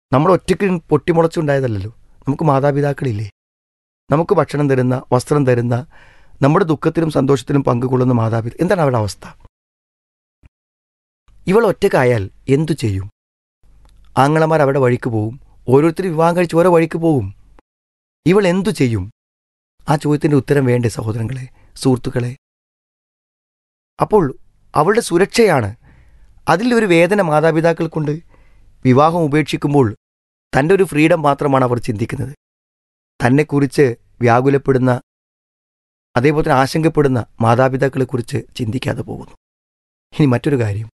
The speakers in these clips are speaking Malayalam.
നമ്മൾ ഒറ്റയ്ക്ക് പൊട്ടിമുളച്ചുണ്ടായതല്ലല്ലോ നമുക്ക് മാതാപിതാക്കളില്ലേ നമുക്ക് ഭക്ഷണം തരുന്ന വസ്ത്രം തരുന്ന നമ്മുടെ ദുഃഖത്തിലും സന്തോഷത്തിലും പങ്കുകൊള്ളുന്ന മാതാപിതാ എന്താണ് അവരുടെ അവസ്ഥ ഇവൾ ഒറ്റക്കായാൽ എന്തു ചെയ്യും ആങ്ങളമാർ അവിടെ വഴിക്ക് പോവും ഓരോരുത്തരും വിവാഹം കഴിച്ച് ഓരോ വഴിക്ക് പോവും ഇവൾ എന്തു ചെയ്യും ആ ചോദ്യത്തിന്റെ ഉത്തരം വേണ്ടേ സഹോദരങ്ങളെ സുഹൃത്തുക്കളെ അപ്പോൾ അവളുടെ സുരക്ഷയാണ് അതിൽ ഒരു വേദന മാതാപിതാക്കൾക്കുണ്ട് വിവാഹം ഉപേക്ഷിക്കുമ്പോൾ തൻ്റെ ഒരു ഫ്രീഡം മാത്രമാണ് അവർ ചിന്തിക്കുന്നത് തന്നെക്കുറിച്ച് വ്യാകുലപ്പെടുന്ന അതേപോലെ തന്നെ ആശങ്കപ്പെടുന്ന മാതാപിതാക്കളെക്കുറിച്ച് ചിന്തിക്കാതെ പോകുന്നു ഇനി മറ്റൊരു കാര്യം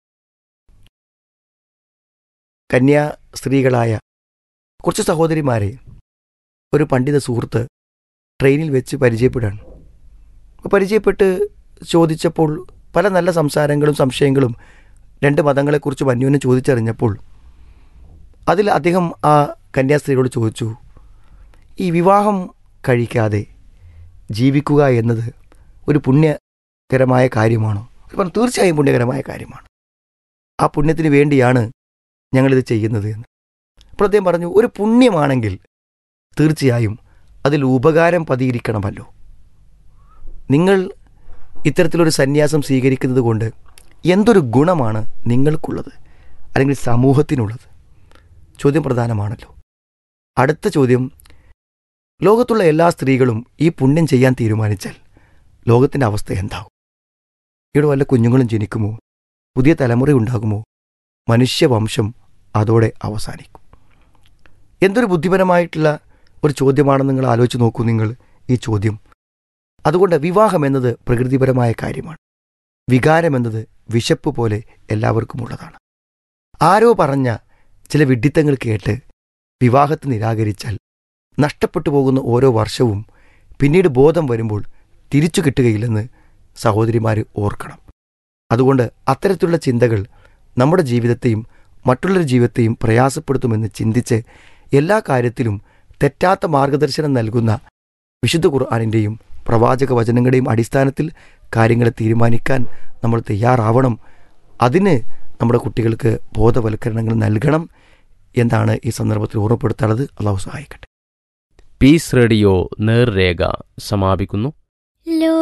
കന്യാ സ്ത്രീകളായ കുറച്ച് സഹോദരിമാരെ ഒരു പണ്ഡിത സുഹൃത്ത് ട്രെയിനിൽ വെച്ച് പരിചയപ്പെടുകയാണ് അപ്പോൾ പരിചയപ്പെട്ട് ചോദിച്ചപ്പോൾ പല നല്ല സംസാരങ്ങളും സംശയങ്ങളും രണ്ട് മതങ്ങളെക്കുറിച്ചും അന്യോന്യം ചോദിച്ചറിഞ്ഞപ്പോൾ അതിൽ അദ്ദേഹം ആ കന്യാസ്ത്രീയോട് ചോദിച്ചു ഈ വിവാഹം കഴിക്കാതെ ജീവിക്കുക എന്നത് ഒരു പുണ്യകരമായ കാര്യമാണോ അവർ പറഞ്ഞു തീർച്ചയായും പുണ്യകരമായ കാര്യമാണ് ആ പുണ്യത്തിന് വേണ്ടിയാണ് ഞങ്ങളിത് ചെയ്യുന്നത് എന്ന് അപ്പോൾ അദ്ദേഹം പറഞ്ഞു ഒരു പുണ്യമാണെങ്കിൽ തീർച്ചയായും അതിൽ ഉപകാരം പതിയിരിക്കണമല്ലോ നിങ്ങൾ ഇത്തരത്തിലൊരു സന്യാസം സ്വീകരിക്കുന്നത് കൊണ്ട് എന്തൊരു ഗുണമാണ് നിങ്ങൾക്കുള്ളത് അല്ലെങ്കിൽ സമൂഹത്തിനുള്ളത് ചോദ്യം പ്രധാനമാണല്ലോ അടുത്ത ചോദ്യം ലോകത്തുള്ള എല്ലാ സ്ത്രീകളും ഈ പുണ്യം ചെയ്യാൻ തീരുമാനിച്ചാൽ ലോകത്തിൻ്റെ അവസ്ഥ എന്താവും ഇവിടെ വല്ല കുഞ്ഞുങ്ങളും ജനിക്കുമോ പുതിയ തലമുറ ഉണ്ടാകുമോ മനുഷ്യവംശം അതോടെ അവസാനിക്കും എന്തൊരു ബുദ്ധിപരമായിട്ടുള്ള ഒരു ചോദ്യമാണെന്ന് നിങ്ങൾ ആലോചിച്ച് നോക്കൂ നിങ്ങൾ ഈ ചോദ്യം അതുകൊണ്ട് വിവാഹം എന്നത് പ്രകൃതിപരമായ കാര്യമാണ് വികാരം എന്നത് വിശപ്പ് പോലെ എല്ലാവർക്കും ഉള്ളതാണ് ആരോ പറഞ്ഞ ചില വിഡ്ഢിത്തങ്ങൾ കേട്ട് വിവാഹത്തെ നിരാകരിച്ചാൽ നഷ്ടപ്പെട്ടു പോകുന്ന ഓരോ വർഷവും പിന്നീട് ബോധം വരുമ്പോൾ തിരിച്ചു കിട്ടുകയില്ലെന്ന് സഹോദരിമാർ ഓർക്കണം അതുകൊണ്ട് അത്തരത്തിലുള്ള ചിന്തകൾ നമ്മുടെ ജീവിതത്തെയും മറ്റുള്ളവരുടെ ജീവിതത്തെയും പ്രയാസപ്പെടുത്തുമെന്ന് ചിന്തിച്ച് എല്ലാ കാര്യത്തിലും തെറ്റാത്ത മാർഗദർശനം നൽകുന്ന വിശുദ്ധ ഖുർആാനിൻ്റെയും പ്രവാചക വചനങ്ങളുടെയും അടിസ്ഥാനത്തിൽ കാര്യങ്ങളെ തീരുമാനിക്കാൻ നമ്മൾ തയ്യാറാവണം അതിന് നമ്മുടെ കുട്ടികൾക്ക് ബോധവൽക്കരണങ്ങൾ നൽകണം എന്നാണ് ഈ സന്ദർഭത്തിൽ ഓർമ്മപ്പെടുത്താനുള്ളത് അള്ളാഹു സഹായിക്കട്ടെ പീസ് റേഡിയോ നേർരേഖ സമാപിക്കുന്നു ലോ